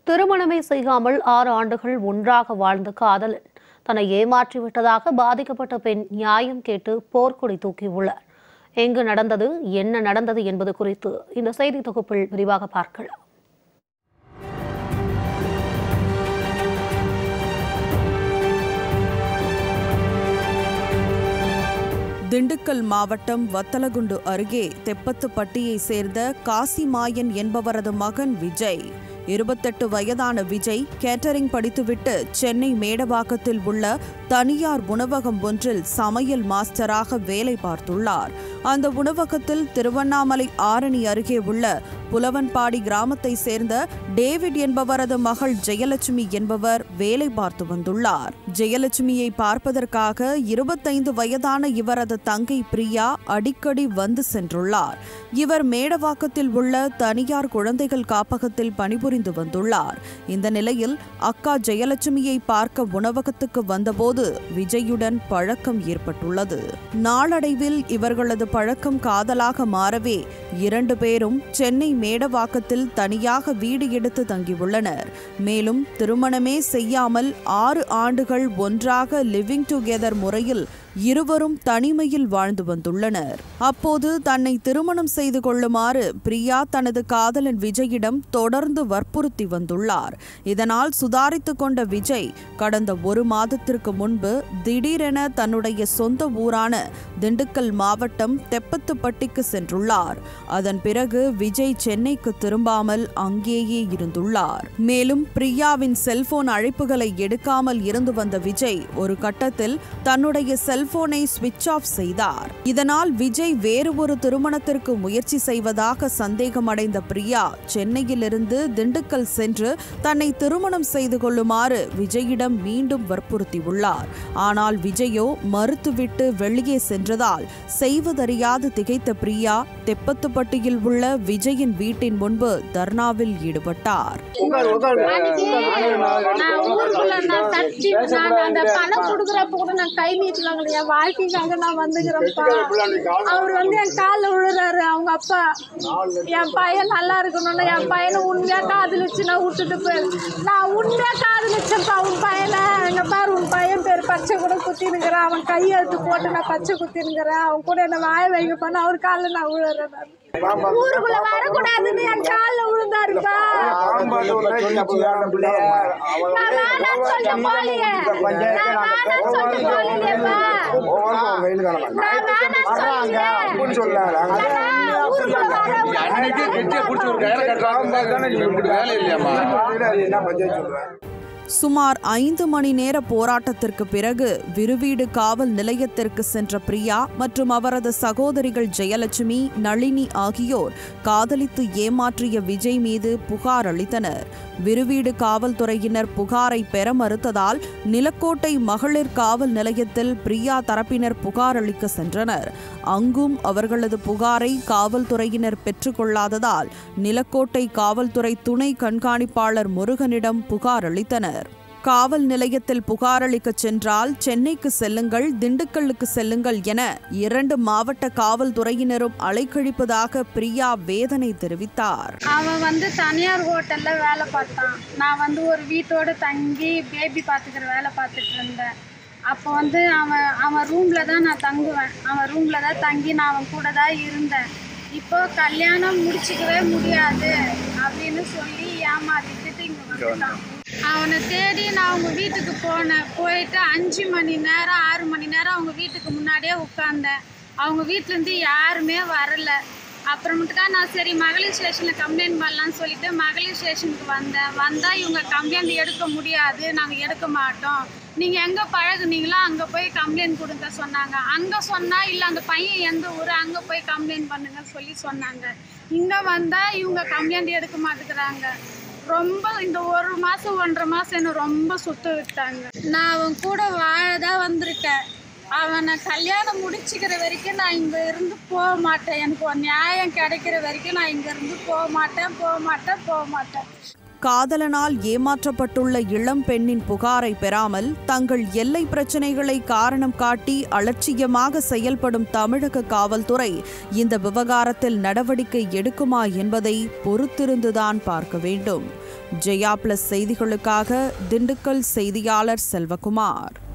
திருமணமே செய்யாமல் ஆறு ஆண்டுகள் ஒன்றாக வாழ்ந்த காதலன் தன்னை ஏமாற்றி விட்டதாக பாதிக்கப்பட்ட பெண் நியாயம் கேட்டு போர்க்கொடி தூக்கியுள்ளார் எங்கு நடந்தது என்ன நடந்தது என்பது குறித்து இந்த செய்தி தொகுப்பில் விரிவாக பார்க்கலாம் திண்டுக்கல் மாவட்டம் வத்தலகுண்டு அருகே தெப்பத்துப்பட்டியை சேர்ந்த காசிமாயன் என்பவரது மகன் விஜய் இருபத்தெட்டு வயதான விஜய் கேட்டரிங் படித்துவிட்டு சென்னை மேடவாக்கத்தில் உள்ள தனியார் உணவகம் ஒன்றில் சமையல் மாஸ்டராக வேலை பார்த்துள்ளார் அந்த உணவகத்தில் திருவண்ணாமலை ஆரணி அருகே உள்ள புலவன்பாடி கிராமத்தை சேர்ந்த டேவிட் என்பவரது மகள் ஜெயலட்சுமி என்பவர் வேலை பார்த்து வந்துள்ளார் ஜெயலட்சுமியை பார்ப்பதற்காக இருபத்தைந்து வயதான இவரது தங்கை பிரியா அடிக்கடி வந்து சென்றுள்ளார் இவர் மேடவாக்கத்தில் உள்ள தனியார் குழந்தைகள் காப்பகத்தில் பணிபுரிந்து வந்துள்ளார் இந்த நிலையில் அக்கா ஜெயலட்சுமியை பார்க்க உணவகத்துக்கு வந்தபோது விஜயுடன் பழக்கம் ஏற்பட்டுள்ளது நாளடைவில் இவர்களது பழக்கம் காதலாக மாறவே இரண்டு பேரும் சென்னை மேடவாக்கத்தில் தனியாக வீடு எடுத்து தங்கியுள்ளனர் மேலும் திருமணமே செய்யாமல் ஆறு ஆண்டுகள் ஒன்றாக லிவிங் டுகெதர் முறையில் இருவரும் தனிமையில் வாழ்ந்து வந்துள்ளனர் அப்போது தன்னை திருமணம் செய்து கொள்ளுமாறு பிரியா தனது காதலன் விஜயிடம் தொடர்ந்து வற்புறுத்தி வந்துள்ளார் இதனால் சுதாரித்துக் கொண்ட விஜய் கடந்த ஒரு மாதத்திற்கு முன்பு திடீரென தன்னுடைய சொந்த ஊரான திண்டுக்கல் மாவட்டம் தெப்பத்துப்பட்டிக்கு சென்றுள்ளார் அதன் பிறகு விஜய் சென்னைக்கு திரும்பாமல் அங்கேயே இருந்துள்ளார் மேலும் பிரியாவின் செல்போன் அழைப்புகளை எடுக்காமல் இருந்து வந்த விஜய் ஒரு கட்டத்தில் தன்னுடைய செல்போனை சுவிட்ச் ஆஃப் செய்தார் இதனால் விஜய் வேறு ஒரு திருமணத்திற்கு முயற்சி செய்வதாக சந்தேகமடைந்த பிரியா சென்னையிலிருந்து திண்டுக்கல் சென்று தன்னை திருமணம் செய்து கொள்ளுமாறு விஜயிடம் மீண்டும் வற்புறுத்தியுள்ளார் ஆனால் விஜயோ மறுத்துவிட்டு வெளியே சென்றதால் செய்வதறியாது திகைத்த பிரியா தெப்பத்துப்பட்டியில் உள்ள விஜயின் வீட்டின் முன்பு தர்ணாவில் ஈடுபட்டார் உட்காரு உட்காரு நான் ஊருக்குள்ள நான் தட்டி நான் அந்த பணம் கொடுக்குறப்ப கூட நான் கை நீட்டுவாங்க என் வாழ்க்கைக்காக நான் வந்துக்கிறேன்ப்பா அவர் வந்து என் காலில் விழுறாரு அவங்க அப்பா என் பையன் நல்லா இருக்கணும்னு என் பையனை உண்மையா காதலிச்சு நான் விட்டுட்டு போயிரு நான் உண்மையா காதலிச்சேன்ப்பா உன் பையனை எங்க பாரு உன் பையன் பேர் பச்சை கூட குத்தினுங்கிறான் அவன் கையெழுத்து போட்டு நான் பச்சை குத்தினுங்கிறேன் அவன் கூட என்ன வாய வைக்க பண்ண அவர் காலில் நான் விழுறேன் நான். ஊருக்குள்ள வரக்கூடாதுன்னு என் காலில் விழுந்தாருப்பா ஆம்பாட்டு உள்ள சொன்னப்ப வேற பிள்ளைய நான் வேணாம்னு சொல்ல போலியே. நான் வேணாம்னு சொல்ல போலியேப்பா. ஒவ்வொருத்தரும் வெயில் காலம் நான் வேணாம்னு சொல்லல. அப்படின்னு சொல்லல நான் ஊருக்குள்ள வரக்கூடாது. அன்னைக்கே கெட்டியா பிடிச்சி ஒரு கயிறை கட்டுறாங்க தானே நீங்க உங்களுக்கு வேலை இல்லையாம்மா என்ன பஞ்சாயத்து சொல்றேன் சுமார் ஐந்து மணி நேர போராட்டத்திற்கு பிறகு விருவீடு காவல் நிலையத்திற்கு சென்ற பிரியா மற்றும் அவரது சகோதரிகள் ஜெயலட்சுமி நளினி ஆகியோர் காதலித்து ஏமாற்றிய விஜய் மீது புகார் அளித்தனர் விருவீடு காவல்துறையினர் புகாரை பெற மறுத்ததால் நிலக்கோட்டை மகளிர் காவல் நிலையத்தில் பிரியா தரப்பினர் புகார் அளிக்க சென்றனர் அங்கும் அவர்களது புகாரை காவல்துறையினர் பெற்றுக்கொள்ளாததால் நிலக்கோட்டை காவல்துறை துணை கண்காணிப்பாளர் முருகனிடம் புகார் அளித்தனர் காவல் நிலையத்தில் புகார் அளிக்கச் சென்றால் சென்னைக்கு செல்லுங்கள் திண்டுக்கல்லுக்கு செல்லுங்கள் என இரண்டு மாவட்ட காவல்துறையினரும் அலைக்கழிப்பதாக பிரியா வேதனை தெரிவித்தார் அவன் வந்து தனியார் ஹோட்டல்ல வேலை பார்த்தான் நான் வந்து ஒரு வீட்டோட தங்கி பேபி பார்த்துக்கிற வேலை பார்த்துட்டு இருந்தேன் அப்போ வந்து அவன் அவன் ரூம்ல தான் நான் தங்குவேன் அவன் ரூம்ல தான் தங்கி நான் அவன் கூட தான் இருந்தேன் இப்போ கல்யாணம் முடிச்சுக்கவே முடியாது அப்படின்னு சொல்லி ஏமாத்திட்டு இங்க வந்துட்டான் அவனை தேடி நான் அவங்க வீட்டுக்கு போனேன் போயிட்டு அஞ்சு மணி நேரம் ஆறு மணி நேரம் அவங்க வீட்டுக்கு முன்னாடியே உட்காந்தேன் அவங்க வீட்டிலேருந்து யாருமே வரல அப்புறமேட்டுக்கா நான் சரி மகளிர் ஸ்டேஷனில் கம்ப்ளைண்ட் பண்ணலான்னு சொல்லிட்டு மகளிர் ஸ்டேஷனுக்கு வந்தேன் வந்தால் இவங்க கம்ப்ளைண்ட் எடுக்க முடியாது நாங்கள் எடுக்க மாட்டோம் நீங்கள் எங்கே பழகுனீங்களோ அங்கே போய் கம்ப்ளைண்ட் கொடுங்க சொன்னாங்க அங்கே சொன்னால் இல்லை அந்த பையன் எந்த ஊர் அங்கே போய் கம்ப்ளைண்ட் பண்ணுங்க சொல்லி சொன்னாங்க இங்கே வந்தால் இவங்க கம்ப்ளைண்ட் எடுக்க மாட்டேங்கிறாங்க ரொம்ப இந்த ஒரு மாதம் ஒன்றரை மாதம் என்ன ரொம்ப சுத்த விட்டாங்க நான் அவன் கூட வாழ தான் வந்திருக்கேன் அவனை கல்யாணம் முடிச்சுக்கிற வரைக்கும் நான் இங்கே இருந்து போக மாட்டேன் எனக்கு ஒரு நியாயம் கிடைக்கிற வரைக்கும் நான் இங்கே இருந்து போக மாட்டேன் போக மாட்டேன் போக மாட்டேன் காதலனால் ஏமாற்றப்பட்டுள்ள இளம் பெண்ணின் புகாரை பெறாமல் தங்கள் எல்லை பிரச்சினைகளை காரணம் காட்டி அலட்சியமாக செயல்படும் தமிழக காவல்துறை இந்த விவகாரத்தில் நடவடிக்கை எடுக்குமா என்பதை பொறுத்திருந்துதான் பார்க்க வேண்டும் ஜெயா பிளஸ் செய்திகளுக்காக திண்டுக்கல் செய்தியாளர் செல்வகுமார்